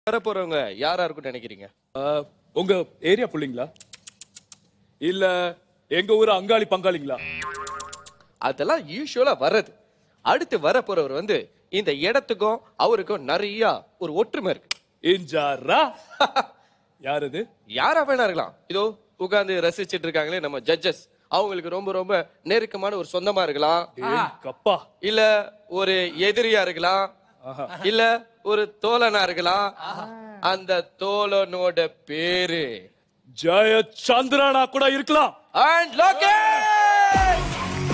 வர போறவங்க யாரா இருக்கும்னு நினைக்கிறீங்க ஆஹ், உங்க ஏரியா புள்ளிங்களா இல்ல எங்க ஊர் அங்காளி பங்காளிங்களா அதெல்லாம் யூஸ்வலா வர்றது அடுத்து வர போறவர் வந்து இந்த இடத்துக்கும் அவருக்கும் நிறைய ஒரு ஒற்றுமை இருக்கு இஞ்சாரா யார் அது யாரா வேணா இருக்கலாம் இதோ உட்கார்ந்து ரசிச்சிட்டு இருக்காங்களே நம்ம ஜட்ஜஸ் அவங்களுக்கு ரொம்ப ரொம்ப நெருக்கமான ஒரு சொந்தமா இருக்கலாம் ஏய், கப்பா இல்ல ஒரு எதிரியா இருக்கலாம் இல்ல ஒரு தோழனா இருக்கலாம் அந்த தோழனோட பேரு ஜெயச்சந்திரனா கூட இருக்கலாம் அண்ட் லோகேஷ்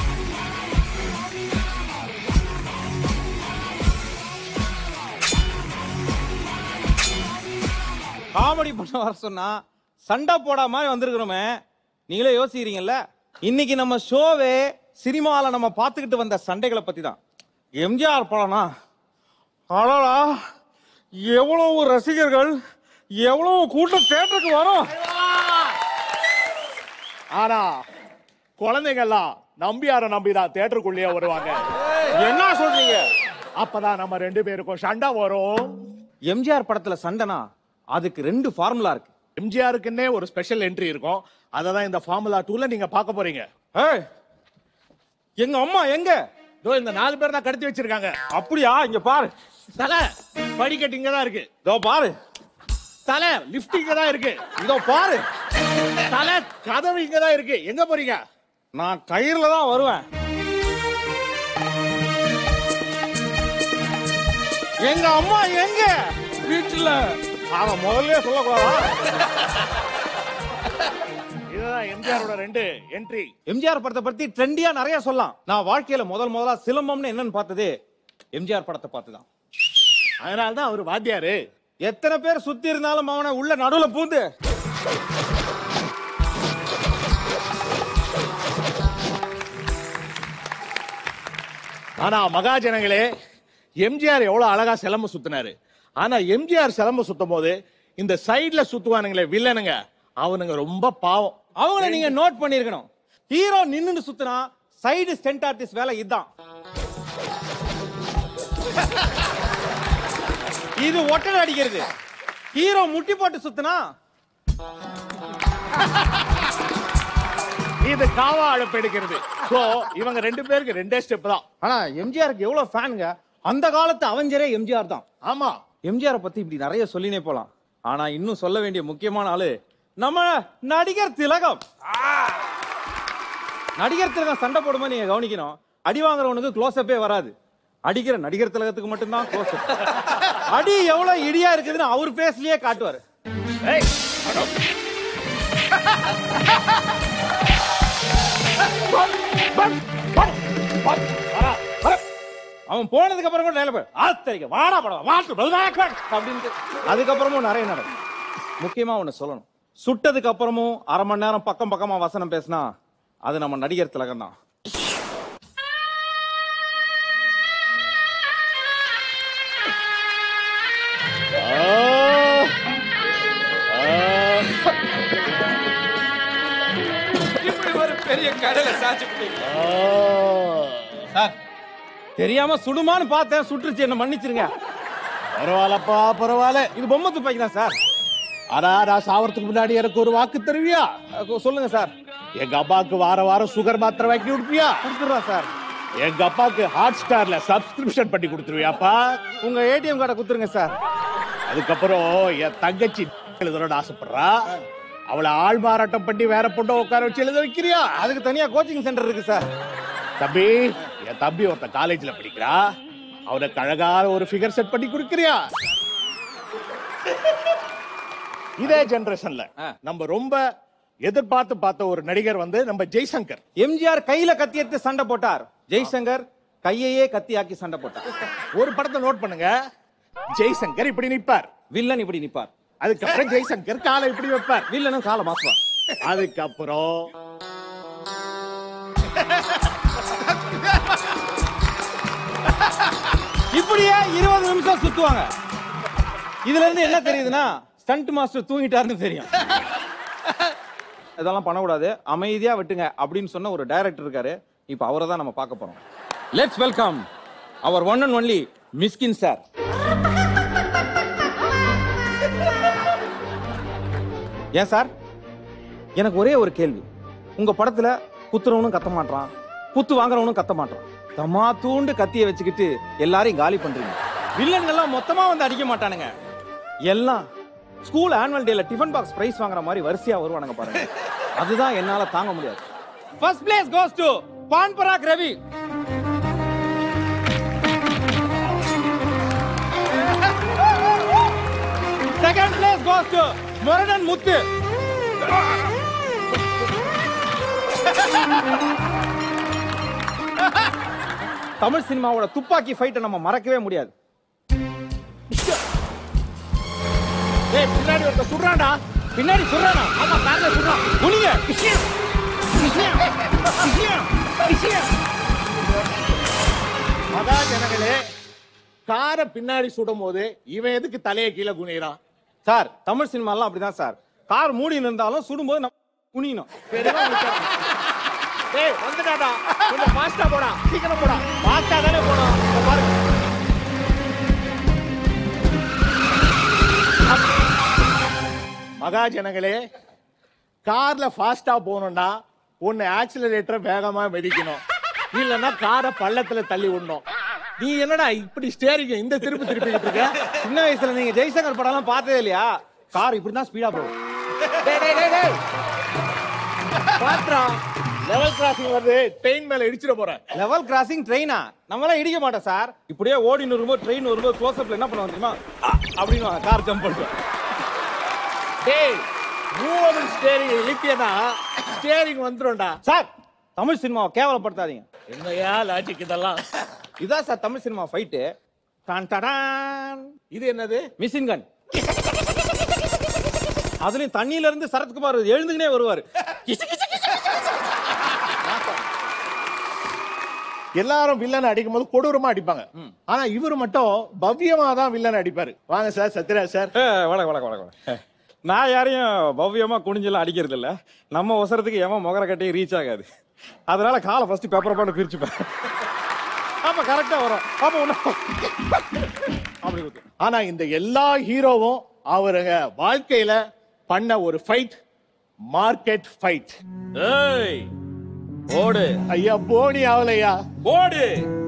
காமெடி பண்ண வர சொன்னா சண்டை போடா மாதிரி வந்திருக்கிறோமே நீங்களே யோசிக்கிறீங்கல்ல இன்னைக்கு நம்ம ஷோவே சினிமாவில் நம்ம பார்த்துக்கிட்டு வந்த சண்டைகளை பத்தி தான் எம்ஜிஆர் படம்னா அடடா எவ்வளவு ரசிகர்கள் எவ்வளவு கூட்டம் தேட்டருக்கு வரும் ஆனா குழந்தைங்கெல்லாம் நம்பியார நம்பிதான் தேட்டருக்குள்ளேயே வருவாங்க என்ன சொல்றீங்க அப்பதான் நம்ம ரெண்டு பேருக்கும் சண்டை வரும் எம்ஜிஆர் படத்துல சண்டைனா அதுக்கு ரெண்டு ஃபார்முலா இருக்கு எம்ஜிஆருக்குன்னே ஒரு ஸ்பெஷல் என்ட்ரி இருக்கும் அதை தான் இந்த ஃபார்முலா டூல நீங்க பார்க்க போறீங்க ஏய், எங்க அம்மா எங்க இதோ இந்த நாலு பேர் தான் கடத்தி வச்சிருக்காங்க அப்படியா இங்க பாரு தலை படிக்கட்டு இங்க தான் இருக்கு இதோ பாரு தலை லிஃப்ட் இங்க தான் இருக்கு இதோ பாரு தலை கதவு இங்க தான் இருக்கு எங்க போறீங்க நான் கயிறுல தான் வருவேன் எங்க அம்மா எங்க வீட்டுல அத முதல்ல சொல்லக்கூடாதா இதுதான் எம்ஜிஆரோட ரெண்டு என்ட்ரி எம்ஜிஆர் படத்தை பத்தி ட்ரெண்டியா நிறைய சொல்லலாம் நான் வாழ்க்கையில முதல் முதலா சிலம்பம்னு என்னன்னு பார்த்தது எம்ஜிஆர் படத்தை பார்த்து தான் அதனால தான் அவர் வாத்தியாரு எத்தனை பேர் சுத்தி இருந்தாலும் அவனை உள்ள நடுவுல பூந்து ஆனா மகாஜனங்களே எம்ஜிஆர் எவ்வளவு அழகா சிலம்பு சுத்தினாரு ஆனா எம்ஜிஆர் சிலம்பு சுத்தும் போது இந்த சைடுல சுத்துவானுங்களே வில்லனுங்க அவனுங்க ரொம்ப பாவம் அவங்கள நீங்க நோட் பண்ணிருக்கணும் ஹீரோ நின்னு சுத்தினா சைடு ஸ்டென்ட் ஆர்டிஸ்ட் வேலை இதுதான் இது ஒட்டடை அடிக்கிறது ஹீரோ முட்டி போட்டு சுத்தினா இது காவா அழைப்பு எடுக்கிறது சோ இவங்க ரெண்டு பேருக்கு ரெண்டே ஸ்டெப் தான் ஆனா எம்ஜிஆருக்கு எவ்வளவு ஃபேனுங்க அந்த காலத்து அவஞ்சரே எம்ஜிஆர் தான் ஆமா எம்ஜிஆரை பத்தி இப்படி நிறைய சொல்லினே போலாம் ஆனா இன்னும் சொல்ல வேண்டிய முக்கியமான ஆளு நம்ம நடிகர் திலகம் நடிகர் திலகம் சண்டை போடும்போது நீங்க கவனிக்கணும் அடி வாங்குறவனுக்கு க்ளோஸ் அப்பே வராது அடிக்கிற நடிகர் திலகத்துக்கு மட்டும்தான் க்ளோஸ் அடி எவ்வளவு இடியா இருக்குதுன்னு அவர் பேஸ்லயே காட்டுவாரு ஏய், அவன் போனதுக்கு அப்புறம் கூட டைலாக் ஆத்தரிக்க வாடா படம் வாட்டு பல்தாக்க அப்படின்ட்டு அதுக்கப்புறமும் நிறைய நடக்கும் முக்கியமா ஒண்ணு சொல்லணும் சுட்டதுக்கு அப்புறமும் அரை மணி நேரம் பக்கம் பக்கமா வசனம் பேசினா அது நம்ம நடிகர் திலகம் தான் இப்படி ஒரு பெரிய கடலை சாச்சு விட்டீங்க. சார் தெரியாம சுடுமான்னு பார்த்தேன் சுட்டுருச்சு என்ன மன்னிச்சிருங்க பரவாயில்லப்பா பரவாயில்ல இது பொம்மை துப்பாக்கி தான் சார் ஆனா நான் சாவறதுக்கு முன்னாடி எனக்கு ஒரு வாக்கு தருவியா அஹ் சொல்லுங்க சார் எங்க அப்பாவுக்கு வார வாரம் சுகர் மாத்திரை வாங்கி கொடுப்பியா கொடுத்துடுறோம் சார் எங்க அப்பாவுக்கு ஹாட் ஸ்டார்ல சப்ஸ்கிரிப்ஷன் பண்ணி கொடுத்துருவியாப்பா உங்க ஏடிஎம் கார்டை கொடுத்துருங்க சார் அதுக்கப்புறம் என் தங்கச்சி எழுதணும்னு ஆசைப்படுறா அவளை ஆள் மாறாட்டம் பண்ணி வேற பொண்ணை உட்கார வச்சு எழுத வைக்கிறியா அதுக்கு தனியா கோச்சிங் சென்டர் இருக்கு சார் தம்பி என் தம்பி ஒருத்தன் காலேஜ்ல படிக்கிறா அவனுக்கு அழகான ஒரு ஃபிகர் செட் பண்ணி கொடுக்கிறியா இதே ஜெனரேஷன்ல நம்ம ரொம்ப எதிர்பார்த்து பார்த்த ஒரு நடிகர் வந்து நம்ம ஜெய்சங்கர் எம்ஜிஆர் கையில கத்தி எடுத்து சண்டை போட்டார் ஜெய்சங்கர் கையையே கத்தி ஆக்கி சண்டை போட்டார் ஒரு படத்தை நோட் பண்ணுங்க ஜெய்சங்கர் இப்படி நிப்பார் வில்லன் இப்படி நிப்பார் அதுக்கப்புறம் ஜெய்சங்கர் காலை இப்படி வைப்பார் வில்லனும் காலை மாசுவார் அதுக்கப்புறம் இப்படியே இருபது நிமிஷம் சுத்துவாங்க இதுல இருந்து என்ன தெரியுதுன்னா ஸ்டண்ட் மாஸ்டர் தூங்கிட்டாருன்னு தெரியும் இதெல்லாம் பண்ணக்கூடாது அமைதியா விட்டுங்க அப்படின்னு சொன்ன ஒரு டைரக்டர் இருக்காரு இப்ப அவரை தான் நம்ம பார்க்க போறோம் லெட்ஸ் வெல்கம் அவர் one and only Mysskin sir ஏன் சார் எனக்கு ஒரே ஒரு கேள்வி உங்க படத்துல குத்துறவனும் கத்த மாட்டான் குத்து வாங்குறவனும் கத்த மாட்டான் தமா தூண்டு கத்திய வச்சுக்கிட்டு எல்லாரையும் காலி பண்றீங்க வில்லன்கள்லாம் மொத்தமா வந்து அடிக்க மாட்டானுங்க எல்லாம் ஸ்கூல் ஆனுவல் டேல டிஃபன் பாக்ஸ் பிரைஸ் வாங்குற மாதிரி வரிசையா வருவானுங்க பாருங்க அதுதான் என்னால தாங்க முடியாது first place goes to Pan Parag Ravi second place goes to Muradan Muthu Tamil சினிமாவோட துப்பாக்கி ஃபைட்டை நம்ம மறக்கவே முடியாது ஏய் பின்னாடி ஒருத்த சுடுறான்டா பின்னாடி சொல்றானா ஆமா கார்ல சுடுறான் குனிங்க மகா ஜனங்களே காரை பின்னாடி சுடும் போது இவன் எதுக்கு தலையை கீழே குனிறான் சார் தமிழ் சினிமாலாம் அப்படிதான் சார் கார் மூடி இருந்தாலும் சுடும்போது நம்ம குனியணும் ஏய் வந்துடாடா கொஞ்சம் ஃபாஸ்டா போடா சீக்கிரம் போடா ஃபாஸ்டா தானே போடும் இப்ப பாருங்க மகா ஜனங்களே கார்ல ஃபாஸ்டா போகணும்னா ஒன்னு ஆக்சிலரேட்டரை வேகமா மிதிக்கணும் இல்லைன்னா காரை பள்ளத்துல தள்ளி விடணும் நீ என்னடா இப்படி ஸ்டேரிங் இந்த திருப்பி திருப்பிக்கிட்டு இருக்க சின்ன வயசுல நீங்க ஜெய்சங்கர் படம்லாம் பார்த்ததே இல்லையா கார் இப்படிதான் ஸ்பீடா போகும் டேய், டேய், டேய், டேய். பாத்ரா லெவல் கிராசிங் வருது ட்ரெயின் மேல இடிச்சிட போறேன் லெவல் கிராசிங் ட்ரெயினா நம்மளாம் இடிக்க மாட்டோம் சார் இப்படியே ஓடின்னு வரும்போது ட்ரெயின் வரும்போது க்ளோஸ் அப்ல என்ன பண்ணுவாங்க தெரியுமா அ, அப்படின்னு கார் ஜம்ப் பண்ணுவோம் டேய் மூவபிள் ஸ்டேரிங் இழுத்தியனா ஸ்டேரிங் வந்துரும்டா சார் தமிழ் சினிமாவை கேவலப்படுத்தாதீங்க என்னையா லாஜிக் இதெல்லாம் இதான் சார் தமிழ் சினிமா ஃபைட்டு டான் டடான் இது என்னது மிஷின் கன் அதுலயும் தண்ணியில இருந்து சரத்குமார் எழுந்துக்கினே வருவாரு எல்லாரும் வில்லன் அடிக்கும் போது கொடூரமா அடிப்பாங்க ஆனா இவர் மட்டும் பவ்யமா தான் வில்லன் அடிப்பாரு வாங்க சார் சத்யராஜ் சார் வணக்கம் வணக்கம் வணக்கம் நான் யாரையும் பவ்யமா குனிஞ்செல்லாம் அடிக்கிறது இல்ல நம்ம ஒசரத்துக்கு எவன் முகர கட்டி ரீச் ஆகாது அதனால காலை ஃபர்ஸ்ட் பேப்பர் பண்ண பிரிச்சுப்பேன் அப்ப கரெக்டா வரும் அப்ப ஒன்னும் அப்படி குத்து ஆனா இந்த எல்லா ஹீரோவும் அவருங்க வாழ்க்கையில பண்ண ஒரு ஃபைட் மார்க்கெட் ஃபைட் ஏய் ஓடு ஐயா போனி ஆகலையா ஓடு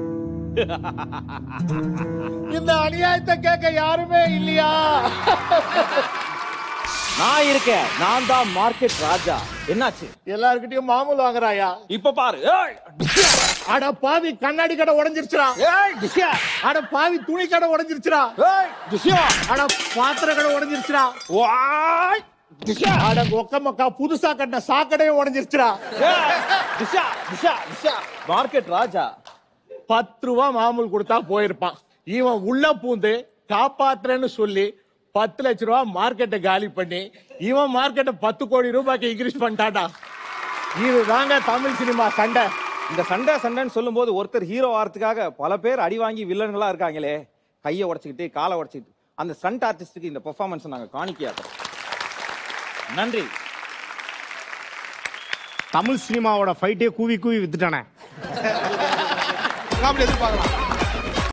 இந்த அநியாயத்தை கேட்க யாருமே இல்லையா நான் இருக்கேன் நான் தான் மார்க்கெட் ராஜா என்னாச்சு எல்லார்கிட்டயும் மாமூல் வாங்குறாயா இப்ப பாரு ஏய் அட பாவி கண்ணாடி கடை உடைஞ்சிருச்சுடா ஏய் டிஷ்யா அட பாவி துணி கடை உடைஞ்சிருச்சுடா ஏய் டிஷ்யா அட பாத்திர கடை உடைஞ்சிருச்சுடா வாய் டிஷ்யா அட ஒக்க மக்கா புதுசா கட்டின சாக்கடையும் உடைஞ்சிருச்சுடா ஏய் டிஷ்யா டிஷ்யா டிஷ்யா மார்க்கெட் ராஜா பத்து ரூபா மாமூல் கொடுத்தா போயிருப்பான் இவன் உள்ள பூந்து காப்பாத்துறேன்னு சொல்லி பத்து லட்ச ரூபா மார்க்கெட்டை காலி பண்ணி இவன் மார்க்கெட்டை பத்து கோடி ரூபாய்க்கு இன்க்ரீஸ் பண்ணிட்டாடா இதுதாங்க தமிழ் சினிமா சண்டை இந்த சண்டை சண்டைன்னு சொல்லும்போது ஒருத்தர் ஹீரோ ஆகிறதுக்காக பல பேர் அடி வாங்கி வில்லன்களா இருக்காங்களே கையை உடைச்சிக்கிட்டு காலை உடைச்சிக்கிட்டு அந்த ஸ்டண்ட் ஆர்டிஸ்டுக்கு இந்த பெர்ஃபார்மன்ஸ் நாங்க காணிக்கையாக்குறோம் நன்றி தமிழ் சினிமாவோட ஃபைட்டே கூவி கூவி வித்துட்டானே அப்படி எதிர்பார்க்கலாம்